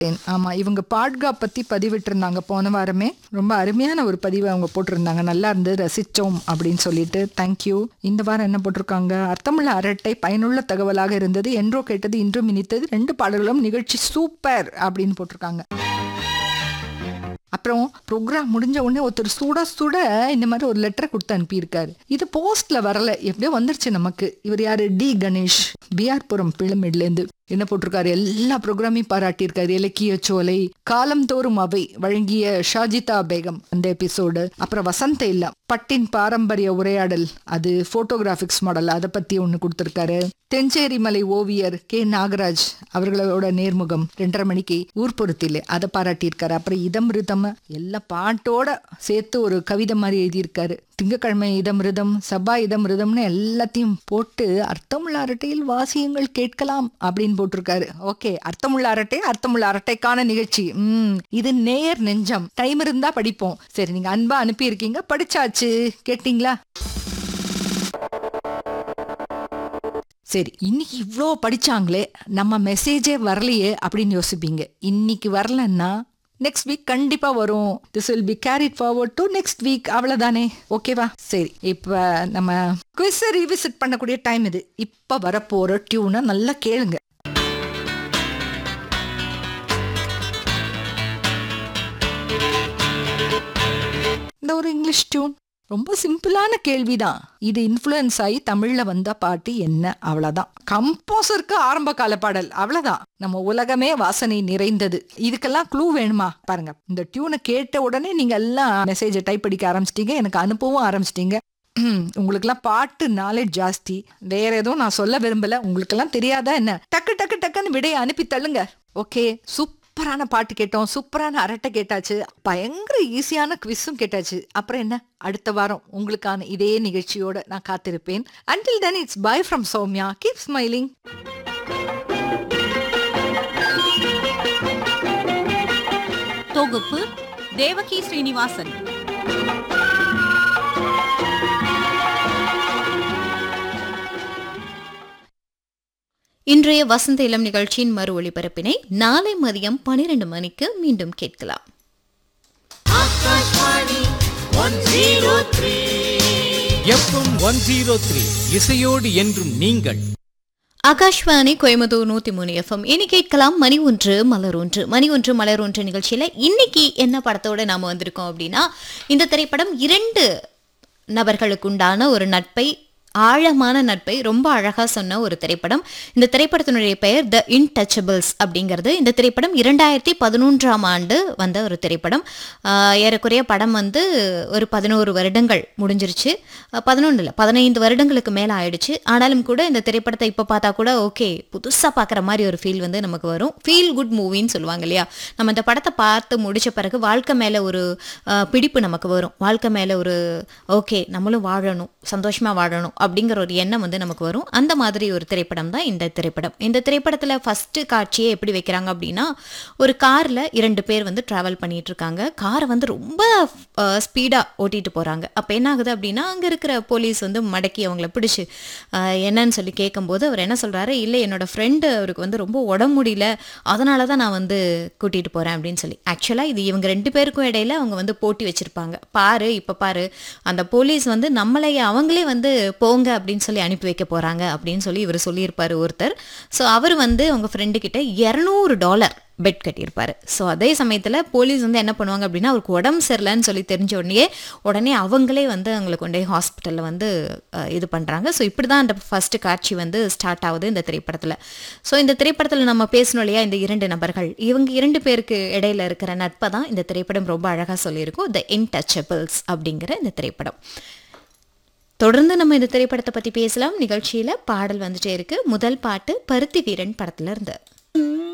ஆமா இவங்க பாட்கா பத்தி பதிவிட்டிருந்தாங்க போன வாரமே ரொம்ப அருமையான ஒரு பதிவை அவங்க போட்டிருந்தாங்க நல்லா இருந்து ரசிச்சோம் அப்படின்னு சொல்லிட்டு தேங்க்யூ இந்த வாரம் என்ன போட்டிருக்காங்க அர்த்தமுள்ள அரட்டை பயனுள்ள தகவலாக இருந்தது என்றோ கேட்டது இன்றும் இனித்தது ரெண்டு பாடல்களும் நிகழ்ச்சி சூப்பர் அப்படின்னு போட்டிருக்காங்க அப்புறம் ப்ரோக்ராம் முடிஞ்ச உடனே ஒருத்தர் சுட சுட இந்த மாதிரி ஒரு லெட்டர் கொடுத்து அனுப்பியிருக்காரு இது போஸ்ட்ல வரல எப்படியோ வந்துருச்சு நமக்கு இவர் யாரு டி கணேஷ் பிஆர்புரம் பிளமேட்லேருந்து என்ன போட்டிருக்காரு எல்லா ப்ரோக்ராமையும் பாராட்டியிருக்காரு இலக்கிய சோலை காலம் தோறும் அவை வழங்கிய ஷாஜிதா பேகம் அந்த எபிசோடு அப்புறம் வசந்த இல்ல பட்டின் பாரம்பரிய உரையாடல் அது போட்டோகிராபிக்ஸ் மாடல் அதை பத்தி ஒன்று கொடுத்துருக்காரு தெஞ்சேரி மலை ஓவியர் கே நாகராஜ் அவர்களோட நேர்முகம் ரெண்டரை மணிக்கு ஊர்புறத்தில் அதை பாராட்டியிருக்காரு அப்புறம் இதம் ரிதம் எல்லா பாட்டோட சேர்த்து ஒரு கவிதை மாதிரி எழுதியிருக்காரு திங்கக்கிழமை இதம் ரிதம் செவ்வாய் இதம் ரிதம்னு எல்லாத்தையும் போட்டு அர்த்தமுள்ள அரட்டையில் வாசியங்கள் கேட்கலாம் அப்படின்னு போட்டிருக்காரு ஓகே அர்த்தமுள்ள அரட்டை அர்த்தமுள்ள அரட்டைக்கான நிகழ்ச்சி ம் இது நேர் நெஞ்சம் டைம் இருந்தா படிப்போம் சரி நீங்க அன்பா அனுப்பியிருக்கீங்க படிச்சாச்சு கேட்டீங்களா சரி இன்னைக்கு இவ்வளோ படிச்சாங்களே நம்ம மெசேஜே வரலையே அப்படின்னு யோசிப்பீங்க இன்னைக்கு வரலன்னா நெக்ஸ்ட் வீக் கண்டிப்பா வரும் this will be carried forward to next week அவ்வளவுதானே ஓகேவா சரி இப்ப நம்ம குவிஸ் ரீவிசிட் பண்ணக்கூடிய டைம் இது இப்ப வரப்போற டியூனை நல்லா கேளுங்க இந்த ஒரு இங்கிலீஷ் டியூன் ரொம்ப சிம்பிளான கேள்விதான் இது இன்ஃப்ளூயன்ஸ் ஆகி தமிழ்ல வந்த பாட்டு என்ன அவ்வளவுதான் கம்போசருக்கு ஆரம்ப கால பாடல் அவ்வளவுதான் நம்ம உலகமே வாசனை நிறைந்தது இதுக்கெல்லாம் க்ளூ வேணுமா பாருங்க இந்த டியூனை கேட்ட உடனே நீங்க எல்லாம் மெசேஜை டைப் அடிக்க ஆரம்பிச்சிட்டீங்க எனக்கு அனுப்பவும் ஆரம்பிச்சிட்டீங்க உங்களுக்கெல்லாம் பாட்டு நாலேஜ் ஜாஸ்தி வேற எதுவும் நான் சொல்ல விரும்பல உங்களுக்கெல்லாம் தெரியாதா என்ன டக்கு டக்கு டக்குன்னு விடையை அனுப்பி தள்ளுங்க ஓகே சூப்பரான பாட்டு கேட்டோம் சூப்பரான அரட்டை கேட்டாச்சு பயங்கர ஈஸியான குவிஸும் கேட்டாச்சு அப்புறம் என்ன அடுத்த வாரம் உங்களுக்கான இதே நிகழ்ச்சியோட நான் காத்திருப்பேன் until then it's bye from Soumya keep smiling தொகுப்பு தேவகி ஸ்ரீனிவாசன் இன்றைய வசந்த இளம் நிகழ்ச்சியின் மறு ஒளிபரப்பினை நாளை மதியம் பனிரெண்டு மணிக்கு மீண்டும் கேட்கலாம் எஃப்எம் ஒன் ஜீரோ த்ரீ இசையோடு என்றும் நீங்கள் ஆகாஷ்வாணி கோயம்புத்தூர் நூத்தி மூணு எஃப்எம் இனி கேட்கலாம் மணி ஒன்று மலர் ஒன்று மணி ஒன்று மலர் ஒன்று நிகழ்ச்சியில இன்னைக்கு என்ன படத்தோட நாம வந்திருக்கோம் அப்படின்னா இந்த திரைப்படம் இரண்டு நபர்களுக்கு உண்டான ஒரு நட்பை ஆழமான நட்பை ரொம்ப அழகா சொன்ன ஒரு திரைப்படம் இந்த திரைப்படத்தினுடைய பெயர் த இன்டச்சபிள்ஸ் அப்படிங்கிறது இந்த திரைப்படம் இரண்டாயிரத்தி பதினொன்றாம் ஆண்டு வந்த ஒரு திரைப்படம் ஆஹ் ஏறக்குறைய படம் வந்து ஒரு பதினோரு வருடங்கள் முடிஞ்சிருச்சு பதினொன்று இல்லை பதினைந்து வருடங்களுக்கு மேலே ஆயிடுச்சு ஆனாலும் கூட இந்த திரைப்படத்தை இப்போ பார்த்தா கூட ஓகே புதுசாக பார்க்குற மாதிரி ஒரு ஃபீல் வந்து நமக்கு வரும் ஃபீல் குட் மூவின்னு சொல்லுவாங்க இல்லையா நம்ம இந்த படத்தை பார்த்து முடிச்ச பிறகு வாழ்க்கை மேலே ஒரு ஆஹ் பிடிப்பு நமக்கு வரும் வாழ்க்கை மேலே ஒரு ஓகே நம்மளும் வாழணும் சந்தோஷமாக வாழணும் அப்படிங்கிற ஒரு எண்ணம் வந்து நமக்கு வரும் அந்த மாதிரி ஒரு திரைப்படம் தான் இந்த திரைப்படம் இந்த திரைப்படத்தில் ஃபஸ்ட்டு காட்சியே எப்படி வைக்கிறாங்க அப்படின்னா ஒரு காரில் இரண்டு பேர் வந்து ட்ராவல் பண்ணிட்டு இருக்காங்க காரை வந்து ரொம்ப ஸ்பீடாக ஓட்டிட்டு போகிறாங்க அப்போ என்ன ஆகுது அப்படின்னா அங்கே இருக்கிற போலீஸ் வந்து மடக்கி அவங்கள பிடிச்சி ஆஹ் என்னன்னு சொல்லி கேட்கும்போது அவர் என்ன சொல்கிறாரு இல்லை என்னோட ஃப்ரெண்டு அவருக்கு வந்து ரொம்ப உடம்பு முடியல அதனால தான் நான் வந்து கூட்டிகிட்டு போகிறேன் அப்படின்னு சொல்லி ஆக்சுவலாக இது இவங்க ரெண்டு பேருக்கும் இடையில அவங்க வந்து போட்டி வச்சுருப்பாங்க பாரு இப்போ பாரு அந்த போலீஸ் வந்து நம்மளை அவங்களே வந்து போங்க அப்படின்னு சொல்லி அனுப்பி வைக்க போகிறாங்க அப்படின்னு சொல்லி இவர் சொல்லியிருப்பார் ஒருத்தர் ஸோ அவர் வந்து அவங்க ஃப்ரெண்டு கிட்ட இரநூறு டாலர் பெட் கட்டியிருப்பாரு ஸோ அதே சமயத்தில் போலீஸ் வந்து என்ன பண்ணுவாங்க அப்படின்னா அவருக்கு உடம்பு சரியில்லைன்னு சொல்லி தெரிஞ்ச உடனே உடனே அவங்களே வந்து அவங்களை கொண்டு போய் ஹாஸ்பிட்டலில் வந்து அஹ், இது பண்ணுறாங்க ஸோ இப்படி தான் அந்த ஃபஸ்ட்டு காட்சி வந்து ஸ்டார்ட் ஆகுது இந்த திரைப்படத்தில் ஸோ இந்த திரைப்படத்தில் நம்ம பேசணும் இல்லையா இந்த இரண்டு நபர்கள் இவங்க இரண்டு பேருக்கு இடையில இருக்கிற நட்பை தான் இந்த திரைப்படம் ரொம்ப அழகாக சொல்லியிருக்கும் த இன்டச்சபிள்ஸ் அப்படிங்கிற இந்த திரைப்படம் தொடர்ந்து நம்ம இந்த திரைப்படத்தை பற்றி பேசலாம் நிகழ்ச்சியில் பாடல் வந்துட்டே இருக்கு முதல் பாட்டு பருத்தி வீரன் படத்துல இருந்து